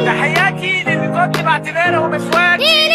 تحياتي للي كنت بعتبرهم اخواتي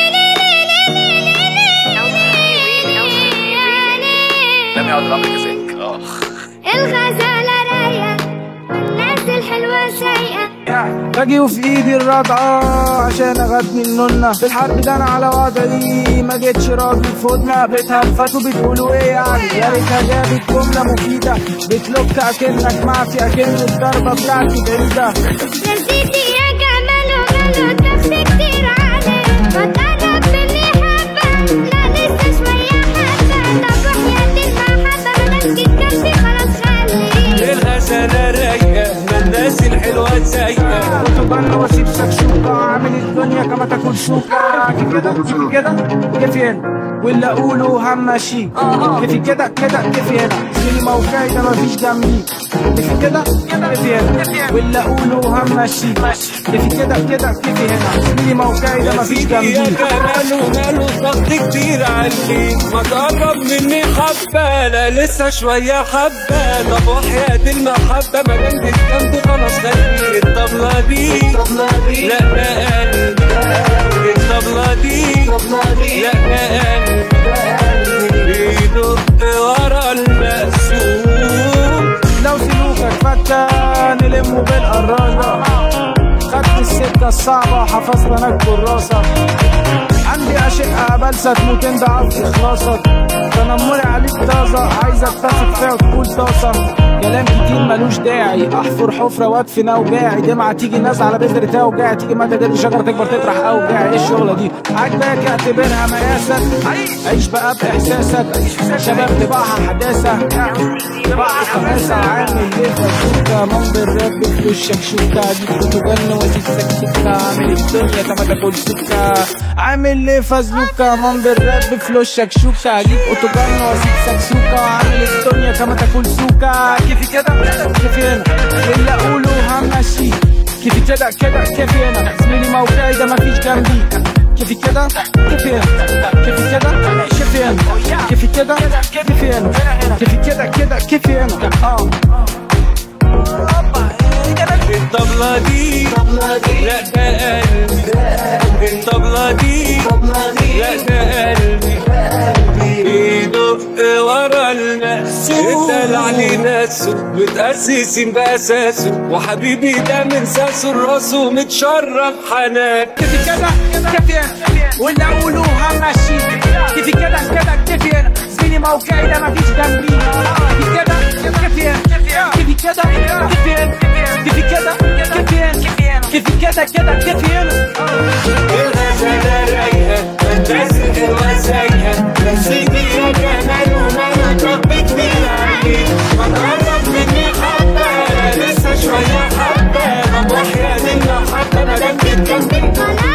لم يعد الامر كذلك اخ الغزالة رايقة والناس الحلوة سايقة باجي وفي ايدي الرضعة عشان اغني النونة في الحرب ده انا على وضعي ما جيتش راضي في ودنا بتهلفتوا بتقولوا ايه يعني يا ريتها جابت جملة مفيدة بتلوك اكنك معفي اكن الضربة بتاعتي بعيدة نسيتي يا جمال وماله تخفي كتير عليه ما تقرب مني حبة لا لسه شوية حبة طب وحياة المحبة ما دام جيت جنبي خلاص خليك الغزالة رايقة ما الناس الحلوة سايقة وتبان واسيب شكشوكة عامل الدنيا كما تاكل شوكة كيف كده كيف كده كيف هنا واللي اقوله همشي كيف كده كده كيف هنا سيني موقعي ده مفيش جنبي كيف كده كيف هنا واللي اقوله همشي كيف كده كده كيف هنا سيني موقعي ده مفيش يا جنبي جمال وماله ضغط كتير عليك ما تقرب مني حبة لا لسه شوية حبة طب وحياة المحبة ما دام جيت جنبي خلاص خليك الطبلة دي لا ده قلبي الطبلة دي لا ده قلبي بيدق ورا المقسوم لو سلوكك فتى نلمه بالقراية خدت السكة الصعبة وحفظت انا الكراسة عندي أشقة بلسة تموتين ضعف إخلاصك تنمري عليك طازة عايزك تثق فيها وتقول طاسة كلام كتير ملوش داعي احفر حفرة وادفن اوجاعي دمعة تيجي ناس على بذرة توجاعي تيجي مادة تدري شجرة تكبر تطرح اوجاعي ايه الشغلة دي عاجباك اعتبرها مقاسك عيش بقى باحساسك شباب طباعها حداثة طباعها خماسة عامل ليه فشوكة منظر راب في وشك شوكة دي بتجن وزيد سكتة عامل الدنيا كما تاكل سكة عامل ليه فزلوكة منظر راب في وشك شوكة اجيب اوتوجن وازيد سكسوكة عامل الدنيا كما تاكل سوكة كيفي كده كيفي هنا واللي اقوله همشي كيفي كده كده كيفي هنا زميلي موقعي ده مفيش جنبي كيفي كده كيفي هنا كيفي كده كيفي هنا كيفي كده كيفي هنا كيفي كده كده كيفي هنا اه الطبلة دي لا ده قلبي الطبلة دي لا ده قلبي بيدق ورا المقسوم اتدلع لي ناسه متأسسين بأساسه وحبيبي ده من ساسه راسه متشرب حنان كيفي كده كيفي هنا واللي اقوله همشي كيفي كده كده كيفي هنا زميلي موقعي ده مفيش جنبي كيفي كده كيفي هنا كيفي كده كيفي هنا كيفي كده كيفي هنا كيفي كده كده كيفي هنا الغزالة رايقة الناس الحلوة سايقة نسيتي يا جمال وماله ضرب كتير عليك ما تقرب مني حبة لسه شوية حبة طب وحياة المحبة ما دام جيت جنبي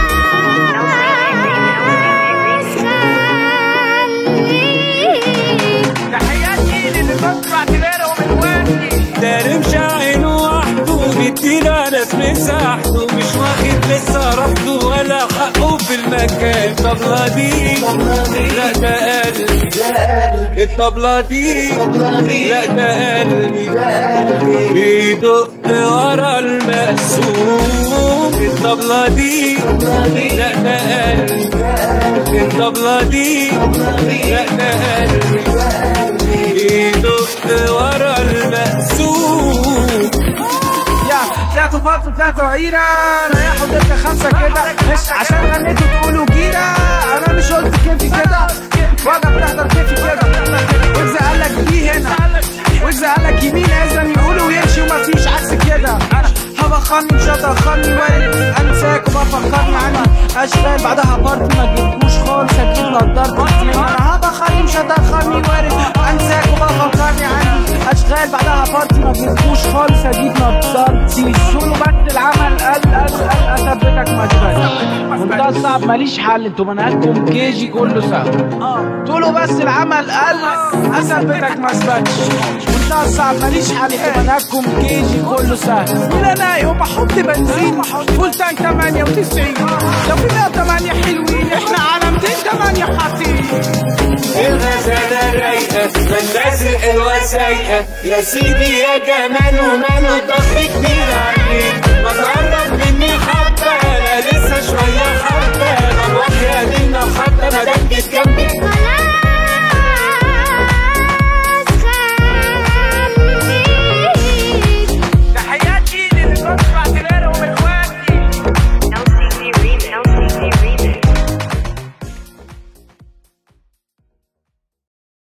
تحياتي للي كنت بعتبرهم اخواتي ده رمش عينه وحده بيدينا ناس مساحته مش واخد لسه راحته ولا حقه في المكان الطبلة دي لا ده قلبي الطبلة دي لا ده قلبي بيدق ورا المقسوم الطبلة دي لا ده قلبي الطبلة دي لا ده قلبي بيدق ورا المقسوم يا طلعتوا فترة طلعتوا عيرة ريحوا دكة خمسة كده مش عشان غنيتوا تقولوا جيرة أنا مش قلت كيفي كده ولا بتحضر كيفي كده وإذا قال لك دي هنا وإذا قال لك يمين لازم يقولوا ويمشي ومفيش عكس كده أنا هبخني مش هتأخرني وارد أنساك وبفكرني عني أشغال بعدها بارتي ما جبتوش خالص أكيد نضرت أنا هبخني مش هتأخرني وارد أنساك وبفكرني عني أشغال بعدها بارتي ما جبتوش خالص أجيب نضارتي شنو بس العمل قال قال قال أثبتك مشغل منتهى الصعب ماليش حل انتوا منهجكم كيجي كله سهل اه تقولوا بس العمل قال اثبتك ما اثبتش منتهى الصعب ماليش حل انتوا منهجكم كيجي كله سهل ولا انا يوم احط بنزين فول تانك 98 لو في 108 حلوين احنا على 208 حاطين الغزالة رايقة الناس الحلوة سايقة يا سيدي يا جمال وماله ضغط كبير عليك